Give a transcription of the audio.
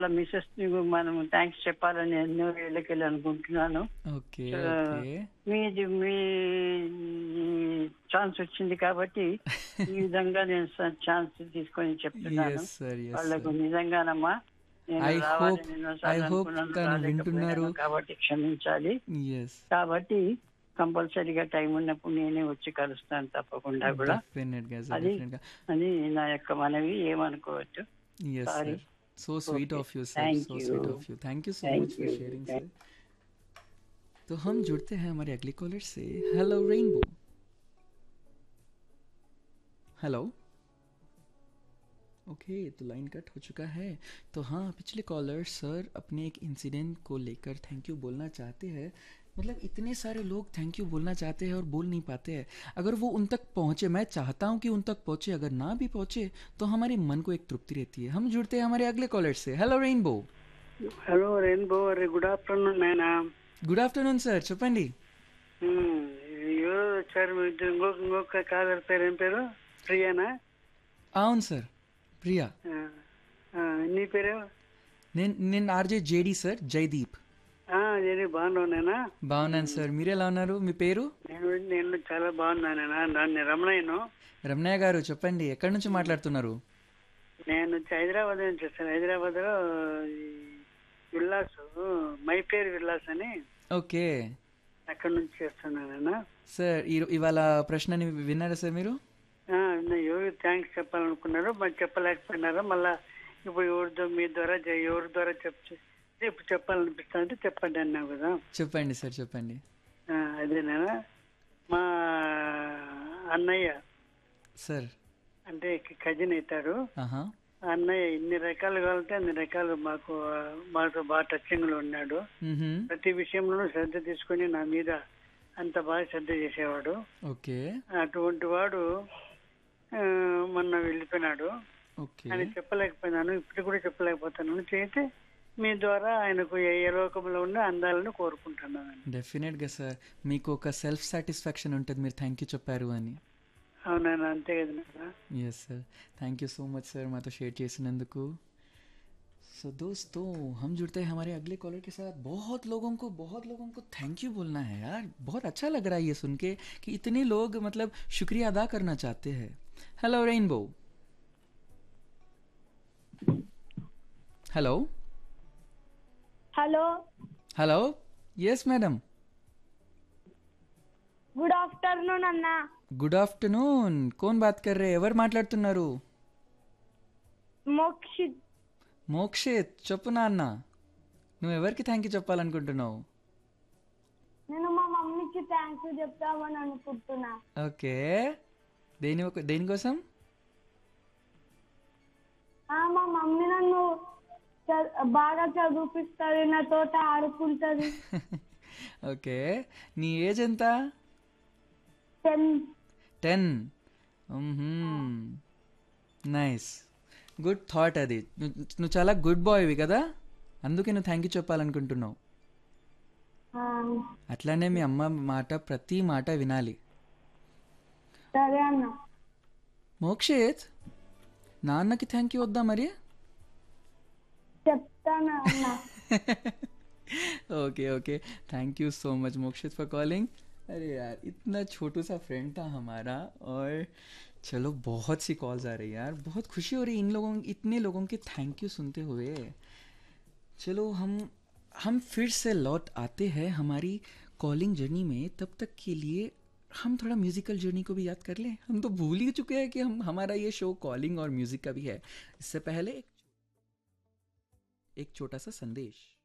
Mrs మనం thanks చెప్పాలని ఎన్నో ఏళ్ళకెళ్ళి అనుకుంటున్నాను ఓకే ఆ, ఓకే మీది మీ ఛాన్స్ వచ్చింది కాబట్టి ఈ విధంగా నేను ఛాన్స్ తీసుకొని చెప్తున్నాను ఎస్ సార్ ఎస్ వాళ్ళకు నిజంగానమ్మా నేను I రావాలని hope- ఎన్నోసార్లు I hope అనుకున్నాను, తను రాలేకపోయాను వింటున్నారు. కాబట్టి క్షమించాలి ఎస్ కాబట్టి కంపల్సరీగా టైం ఉన్నప్పుడు నేనే వచ్చి కలుస్తాను తప్పకుండా కూడా డెఫినెట్ గా సార్ అది డెఫినెట్ గా అని నా యొక్క మనవి ఏమనుకోవచ్చు Yes, Sorry. sir. So sweet Okay. of you, sir. Thank so sweet you. of you. Thank you so Thank much for you. sharing, Thank- sir. तो हम जुड़ते हैं हमारे अगले कॉलर से हेलो रेनबो हेलो ओके तो लाइन कट हो चुका है तो हाँ पिछले कॉलर सर अपने एक इंसिडेंट को लेकर थैंक यू बोलना चाहते हैं मतलब इतने सारे लोग थैंक यू बोलना चाहते हैं और बोल नहीं पाते हैं अगर वो उन तक पहुंचे मैं चाहता हूं कि उन तक पहुंचे अगर ना भी पहुंचे तो हमारे मन को एक तृप्ति रहती है हम जुड़ते हैं हमारे अगले कॉलर से hello rainbow hello rainbow good afternoon నాయనా గుడ్ ఆఫ్టర్నూన్ సార్ చెప్పండి ఎవరు వచ్చారు మీ ఇద్దరు ఇంకొక ఇంకొక కాలర్ పేరు ఏం పేరు ప్రియానా అవును సార్ ప్రియా ఆ, ఆ, నీ పేరు నేను నేను ఆర్జే జేడి సార్ జైదీప్ నేను బాగున్నావునేనా బాగున్నాను సార్ మీరు ఎలా ఉన్నారు మీ పేరు నేను నేను చాలా బాగున్నానేనా నన్ను రమణయ్యను రమణయ్య గారు చెప్పండి ఎక్కడి నుంచి మాట్లాడుతున్నారు నేను వచ్చి హైదరాబాద్ నుంచి వస్తాను హైదరాబాద్ లో విల్లాస్ మై పేరు విల్లాస్ అని ఓకే అక్కడ నుంచి చేస్తున్నానన్నా సార్ ఈ ఇవాళ ప్రశ్నని విన్నారా సార్ మీరు ఎవరు థ్యాంక్స్ చెప్పాలనుకున్నారో మరి చెప్పలేకపోయినారో మళ్ళా ఇప్పుడు ఎవరితో మీ ద్వారా జ- ఎవరి ద్వారా చెప్ ఇప్పుడు చెప్పాలనిపిస్తా అంటే చెప్పండి అన్నావు కదా చెప్పండి సార్ చెప్పండి ఆ, అదేనా మా అన్నయ్య సార్ అంటే కజిన్ అవుతాడు ఆహా ఆ అన్నయ్య ఇన్ని రకాలు కావాలంటే అన్ని రకాలు మాకు ఆ, మాతో బాగా టచింగ్ లో ఉన్నాడు మ్మ్హమ్. ప్రతి విషయంలోనూ శ్రద్ధ తీసుకొని నా మీద అంత బాగా శ్రద్ధ చేసేవాడు ఓకే అటువంటి వాడు ఆ, మొన్న వెళ్ళిపోయినాడు ఓకే అని చెప్పలేకపోయినాను ఇప్పుడు కూడా చెప్పలేకపోతున్నాను చేస్తే మీ ద్వారా ఆయనకు ఏ ఏ లోకంలో ఉన్న అందాలను కోరుకుంటున్నాను డెఫినెట్గా సార్ మీకు ఒక సెల్ఫ్ సాటిస్ఫాక్షన్ ఉంటుంది మీరు థ్యాంక్ యూ చెప్పారు అని అవునా అంతే కదా నాన్న? Yes sir thank you so much sir मैं तो शेयर చేసినందుకు सो दोस्तों हम जुड़ते हैं हमारे अगले कॉलर के साथ बहुत लोगों को बहुत लोगों को थैंक यू बोलना है यार बहुत अच्छा लग रहा है ये सुन के कि इतने लोग मतलब शुक्रिया अदा करना चाहते हैं hello rainbow hello hello hello yes madam good afternoon अन्ना గుడ్ ఆఫ్టర్నూన్ కోన్ బాత్ కర్ రే ఎవరు మాట్లాడుతున్నారు మోక్షిత్ మోక్షిత్ చెప్పు నాన్న నువ్వు ఎవరికి థ్యాంక్ యూ చెప్పాలనుకుంటున్నావు నేను మా మమ్మీకి థ్యాంక్స్ చెప్తామని అనుకుంటున్నా ఓకే దేని ఒక- దేనికోసం ఆ, మా మమ్మీ నన్ను చ- బాగా చదివిపిస్తుంది నా తోట ఆడుకుంటది ఓకే నీ ఏజ్ ఎంత ten ten nice good thought అది నువ్వు నువ్వు చాలా గుడ్ బాయ్వి కదా అందుకే నువ్వు థ్యాంక్ యూ చెప్పాలనుకుంటున్నావు ఆ, అట్లానే మీ అమ్మ మాట ప్రతి మాట వినాలి సరే అన్న మోక్షిత్ నాన్నకి థ్యాంక్ యూ వద్దా మరి చెప్తాను అన్న okay okay thank you so much Mokshith for calling अरे यार इतना छोटू सा फ्रेंड था हमारा और चलो बहुत सी कॉल्स आ रही है यार बहुत खुशी हो रही है इन लोगों इतने लोगों के थैंक यू सुनते हुए चलो हम हम फिर से लौट आते हैं हमारी कॉलिंग जर्नी में तब तक के लिए हम थोड़ा म्यूजिकल जर्नी को भी याद कर लें हम तो भूल ही चुके हैं कि हम हमारा ये शो कॉलिंग और म्यूजिक का भी है इससे पहले एक एक छोटा सा संदेश